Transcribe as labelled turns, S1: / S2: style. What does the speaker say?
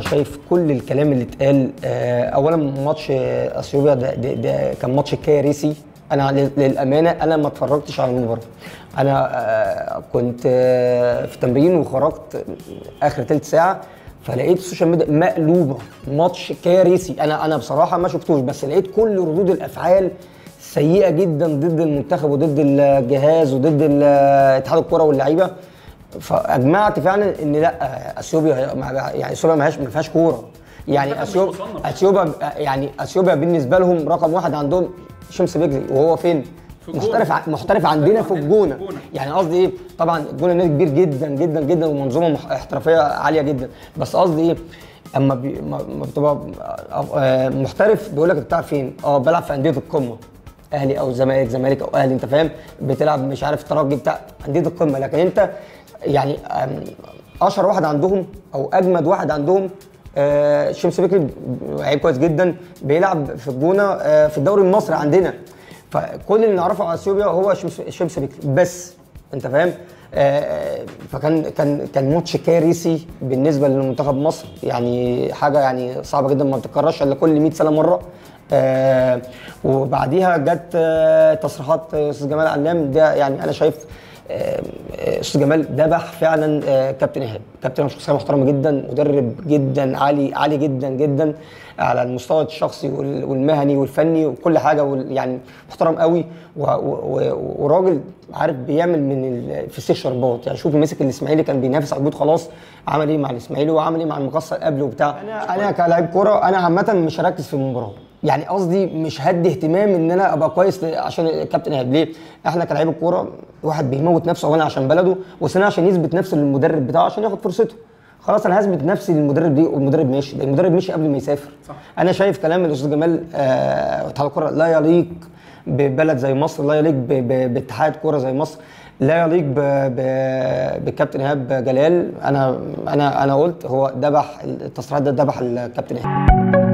S1: شايف كل الكلام اللي اتقال آه، اولا ماتش آه، اثيوبيا ده, ده, ده كان ماتش كارثي انا لل- للامانه انا ما اتفرجتش على المباراه انا آه، كنت آه، في تمرين وخرجت اخر ثلث ساعه فلقيت السوشيال ميديا مقلوبه ماتش كارثي انا انا بصراحه ما شفتوش بس لقيت كل ردود الافعال سيئه جدا ضد المنتخب وضد الجهاز وضد ال- اتحاد الكره واللعيبه فاجمعت فعلا ان لا اثيوبيا يعني اثيوبيا ما فيهاش ما فيهاش كوره يعني
S2: المنتخب مش
S1: اثيوبيا
S2: مصنف.
S1: اثيوبيا يعني اثيوبيا بالنسبه لهم رقم واحد عندهم شمس بيجري وهو فين؟
S2: في الجونة.
S1: محترف ع- محترف عندنا في
S2: عندنا
S1: الجونه
S2: في الجونة.
S1: يعني قصدي ايه طبعا الجونه نادي كبير جدا جدا جدا ومنظومه مح- احترافيه عاليه جدا بس قصدي ايه اما بي ما ما بتبقى آه، محترف بيقول لك انت بتلعب فين؟ اه بلعب في انديه القمه اهلي او زمالك زمالك او اهلي انت فاهم بتلعب مش عارف الترجي بتاع انديه القمه لكن انت يعني آم، اشهر واحد عندهم او اجمد واحد عندهم آه، شمس بكري لعيب كويس جدا بيلعب في الجونه آه، في الدوري المصري عندنا فكل اللي نعرفه على اثيوبيا هو شمس شمس بكري بس انت فاهم آه، فكان كان كان ماتش كارثي بالنسبه لمنتخب مصر يعني حاجه يعني صعبه جدا ما بتتكررش الا كل 100 سنه مره آه، وبعديها جت آه، تصريحات آه، استاذ جمال علام ده يعني انا شايف آه، آه، استاذ جمال ذبح فعلا آه، كابتن ايهاب كابتن ايهاب شخصيه محترمه جدا مدرب جدا عالي عالي جدا جدا على المستوى الشخصي وال- والمهني والفني وكل حاجه وال- يعني محترم قوي و- و- و- وراجل عارف بيعمل من ال- في السيخ شربات يعني شوف مسك الاسماعيلي كان بينافس على الهبوط خلاص عمل ايه مع الاسماعيلي وعمل ايه مع المقصه قبله وبتاع انا انا كلاعب كوره انا عامه مش هركز في المباراه يعني قصدي مش هدي اهتمام ان انا ابقى كويس ل- عشان الكابتن ايهاب ليه؟ احنا كلاعيب الكوره واحد بيموت نفسه اولا عشان بلده وثانيا عشان يثبت نفسه للمدرب بتاعه عشان ياخد فرصته خلاص انا هثبت نفسي للمدرب دي والمدرب ماشي ده المدرب مشي قبل ما يسافر
S2: صح.
S1: انا شايف كلام الاستاذ جمال آه، اتحاد الكوره لا يليق ببلد زي مصر لا يليق ب- ب- باتحاد كوره زي مصر لا يليق ب- ب- بالكابتن ايهاب جلال انا انا انا قلت هو ذبح التصريحات ده ذبح الكابتن ايهاب